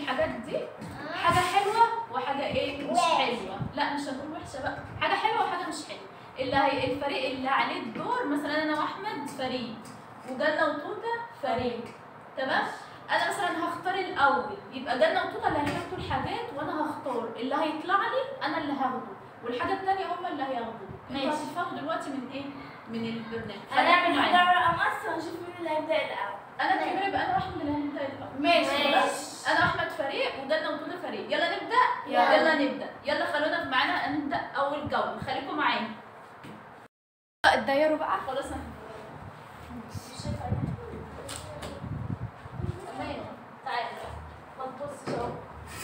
الحاجات دي حاجه حلوه وحاجه ايه مش حلوه لا مش هنقول وحشه بقى حاجه حلوه وحاجه مش حلوه اللي هي الفريق اللي عليه الدور مثلا انا واحمد فريق وجنة وتوته فريق تمام انا مثلا هختار الاول يبقى جنة وتوته اللي هيحطوا الحاجات وانا هختار اللي هيطلع لي انا اللي هاخده والحاجه الثانيه هم اللي هياخدوا ماشي. انتوا هتفهموا دلوقتي من ايه من البرنامج هنعمل خليكم معايا. حجر مقص ونشوف مين اللي هيبدأ الأول انا الكبيره يبقى انا واحمد اللي هنبدا الاول ماشي. خلاص؟ انا واحمد فريق وجنة وتوته فريق يلا نبدا يلا. يلا نبدا يلا خلونا معانا نبدا اول جوله خليكم معايا اتضيروا بقى خلاص انا تمام تعالى ما تبصش اهو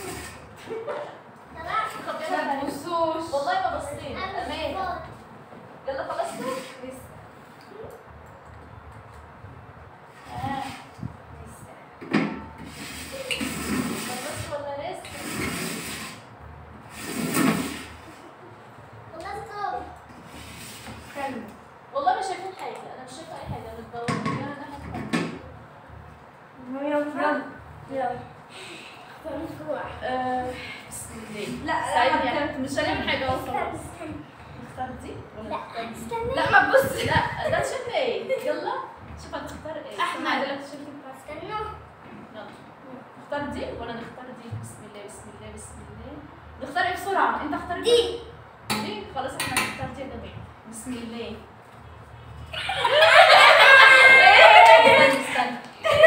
ما تبصوش والله ما بصيت امان يلا خلصتوا آه. خلصتوا ولا لسه حلو والله ما شايفين حاجه انا مش شايفه اي حاجه متدوره يلا ناحيه التانية. يلا يلا اختاروا فروع آه، بسم الله لا ثانية مش هنعمل حاجة اهو خلاص نختار دي ولا نختار دي؟ لا ما تبصش لا ده شكل ايه يلا شوف هتختار ايه أحمد. أنا عادلك الشكل بتاعك يلا نختار دي ولا نختار دي بسم الله بسم الله بسم الله نختار ايه بسرعة انت اختار دي. دي خلاص احنا هنختار دي يا جماعة بسم الله استنى استنى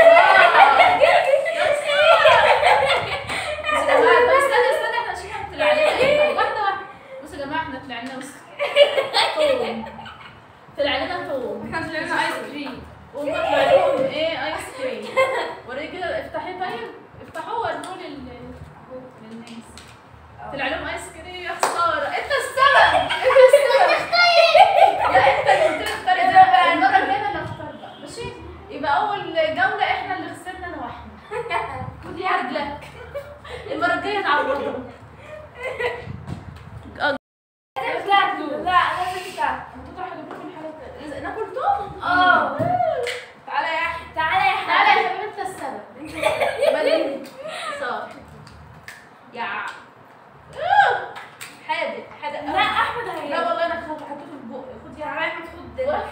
بصوا يا جماعة طب استنى استنى احنا نشوف هنطلع علينا ايه واحدة واحدة بصوا يا جماعة احنا طلع لنا بص توم طلع لنا توم احنا طلعنا ايس كريم وهم طلع لهم ايه ايس كريم وريني كده افتحي طيب افتحوه ورنوه لل للناس طلع لهم ايس كريم يا خسارة انت السبب انت السبب لا انت اللي قلت لي اختاري ده المرة الجاية انا اللي اختار بقى ماشي يبقى اول جولة احنا اللي خسرنا انا واحمد خد يا رجلك المرة الجاية نعوضهم لا انا بتاع انتوا تروحوا تجيبوا لكم حاجة ناكل توم؟ اه. تعالى يا احمد تعالى يا تعالى حبيبي يا حبيبي انت السبب انت السبب. مالين صار يا آه. حادق حادق لا احمد لا هيلا والله انا خدت حطيته في بقي خد يا تعالى احمد خد ولا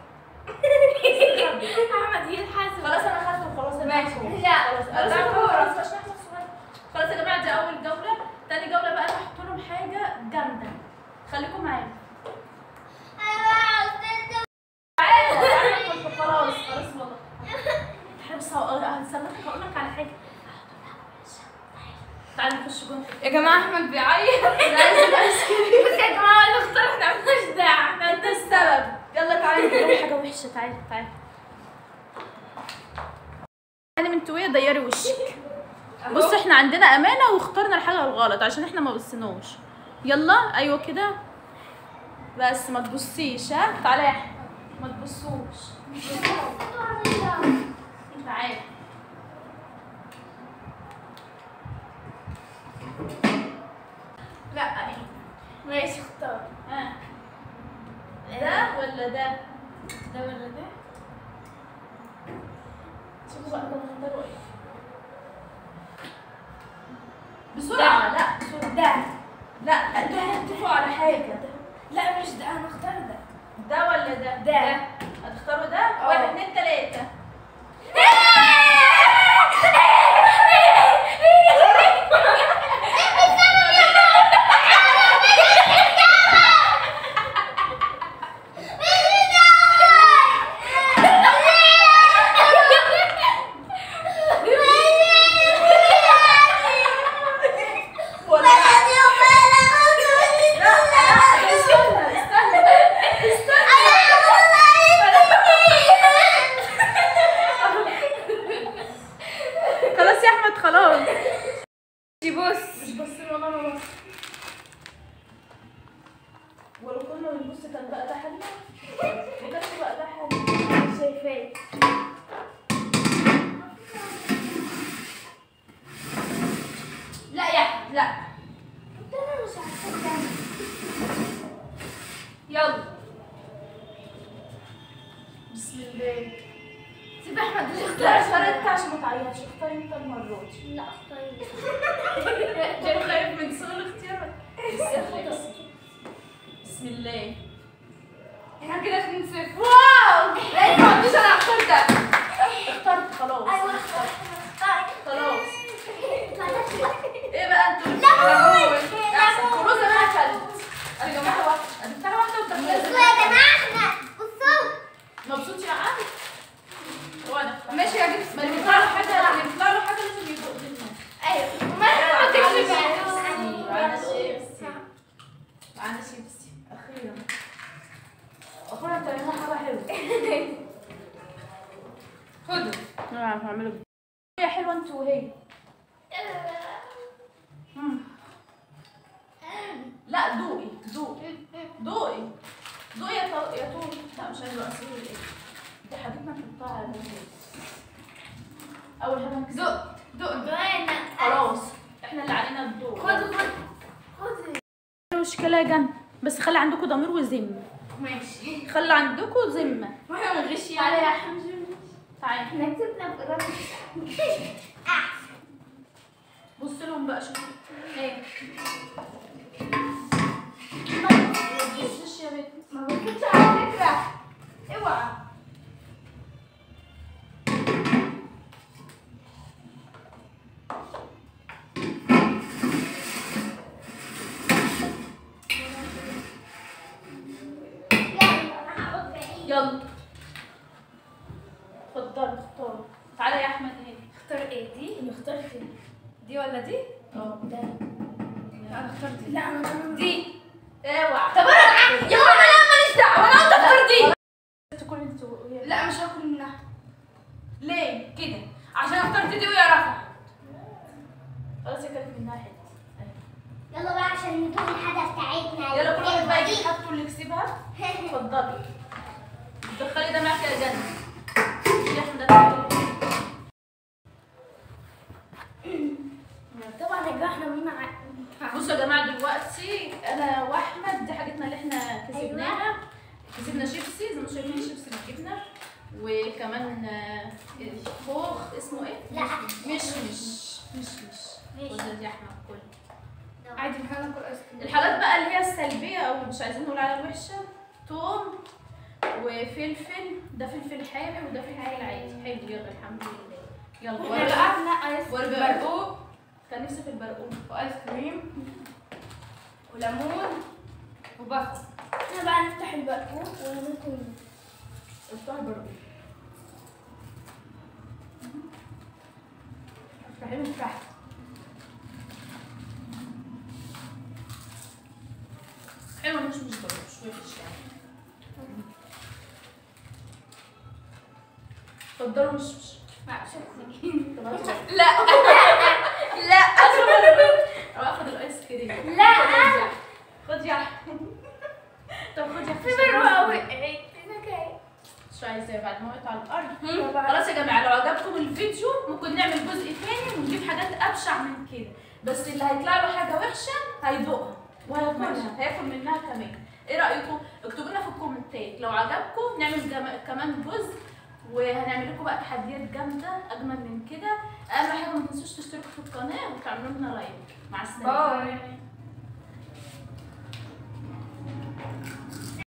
احمد يلحس خلاص انا خدته خلاص انا ماشي. هاخده. لا. خلاص لا، خلاص هو. خلاص مش نحن صغير. خلاص يا جماعه دي اول جوله تاني جوله بقى انا هحط لهم حاجه جامده خليكم معايا تعالوا تعالوا خلاص خلاص والله احنا بس هسلمك هقول لك على حاجه تعالى نخش جوه يا جماعه احمد بيعيط انا عايز الايس كريم بس يا جماعه اللي اختار احنا مالناش داعي انت السبب يلا تعالى نجيب حاجه وحشه تعالى تعالى انا من تويه ديري وشك بص احنا عندنا امانه واخترنا الحاجه الغلط عشان احنا ما بصيناش يلا ايوه كده بس ما تبصيش ها تعالى يا احمد ما تبصوش تعالى لا اهي ماشي اختار ها ده ولا ده ده ولا ده شوفوا بقى كانوا اختاروا ايه بسرعة لا بسرعة ده لا انتوا هتتفقوا على حاجة لا مش ده انا اختار ده ده ولا ده؟ ده. هتختاروا ده؟ واحد اتنين تلاتة ولا لا لا استنى استنى خلاص يا احمد خلاص بص مش باصين والله ما باصين ولو كنا بنبص كان بقى ده حل ما كانش بقى ده حل شايفاه لا يا احمد لا انا مش عارفه يلا بسم الله طب احمد ليش لا اختار اختار انت عشان ما تعيطش اختار انت المرة دي لا اختاري جاي خايف من سوء الاختيار بس يا أخي بس. بسم الله احنا كده 2 0 واو لا ما تقوليش انا اختار ده اخترت خلاص ايوه اخترت. اختار خلاص ايه بقى انتوا ليمون. احسن كروزه انا اكلت انا جماعه واحده اديتها واحده وانت بصوا يا جماعه احنا بصوا مبسوط يا عم هو ده ماشي يا جبس ما اللي بيطلع له حاجه اللي بيطلع له حاجه لازم يدوق منها ايوه ما احنا ما تكتبش معانا شيبسي معانا شيبسي اخيرا اخيرا بتعملوا حاجه حلوه خدوا نعم هعمله هي حلوه انت وهي مم. لا دوقي دوقي دوقي دوقي يا طو... يا طول لا مش عايزه اصير ايه دي حاجتنا نحطها على الجنب اول حاجه نكسب دق دق دق خلاص احنا اللي علينا الدور خدوا خدوا خدوا مشكله يا جنة بس خلي عندكم ضمير وذمه ماشي خلي عندكم ذمه واحنا بنغش تعالي يعني يا حمزه تعالي احنا كسبنا بقرار احسن بص لهم بقى شوفوا ايه ما بصش يا بنت ما بكتبش على فكرة اوعى يلا اتفضلوا اختاروا تعالى يا احمد هنا اختار ايه دي؟ انا اخترت دي ولا دي؟ اه ده انا اخترت دي لا انا دي اوعى طب انا يا ماما لا ماليش دعوه انا قلت اختار دي تاكل انت وهي لا مش هاكل منها ليه كده عشان اخترت دي ويا رفع خلاص اكلت منها حته يلا بقى عشان نجيب الحاجة بتاعتنا يلا كل واحد بقى يجيب دي. حاجته اللي كسبها اتفضلي دخلي ده معاك يا جنة يا احمد ده طبعا يا جماعه احنا مين بصوا يا جماعه دلوقتي انا واحمد دي حاجتنا اللي احنا كسبناها كسبنا شيبسي زي ما انتم شايفين شيبسي بالجبنه وكمان آه، خوخ اسمه ايه؟ لا. مش مش مش مش خد دي احمد كل عادي احنا ناكل ايس كريم الحاجات بقى اللي هي السلبيه او مش عايزين نقول عليها الوحشه توم وفلفل ده فلفل حامي وده فلفل عادي حلو يلا الحمد لله يلا احنا ورقة. لقينا ايس ورقة. برقوق كان نفسي في البرقوق وايس كريم وليمون وبصل احنا بقى نفتح البرقوق وناكل افتحي البرقوق افتحي من تحت حلو مش مش ضروري مش وحش يعني اتفضلوا مش مش مع شكرا طب هاتوا بقى. لا لا اروح اخد الايس كريم لا. خد يا احمد طب خد يا في احمد بروقه وقعت انا جاي شو عايزاه بعد ما وقعت على الارض خلاص يا جماعه لو عجبكم الفيديو ممكن نعمل جزء تاني ونجيب حاجات ابشع من كده بس اللي هيطلع له حاجه وحشه هيدوقها وهياكلها هياكل منها كمان ايه رايكم اكتبوا لنا في الكومنتات لو عجبكم نعمل جم... كمان جزء وهنعمل لكم بقى تحديات جامده اجمل من كده اهم حاجه ما تنسوش تشتركوا في القناه وتعملوا لنا لايك مع السلامه باي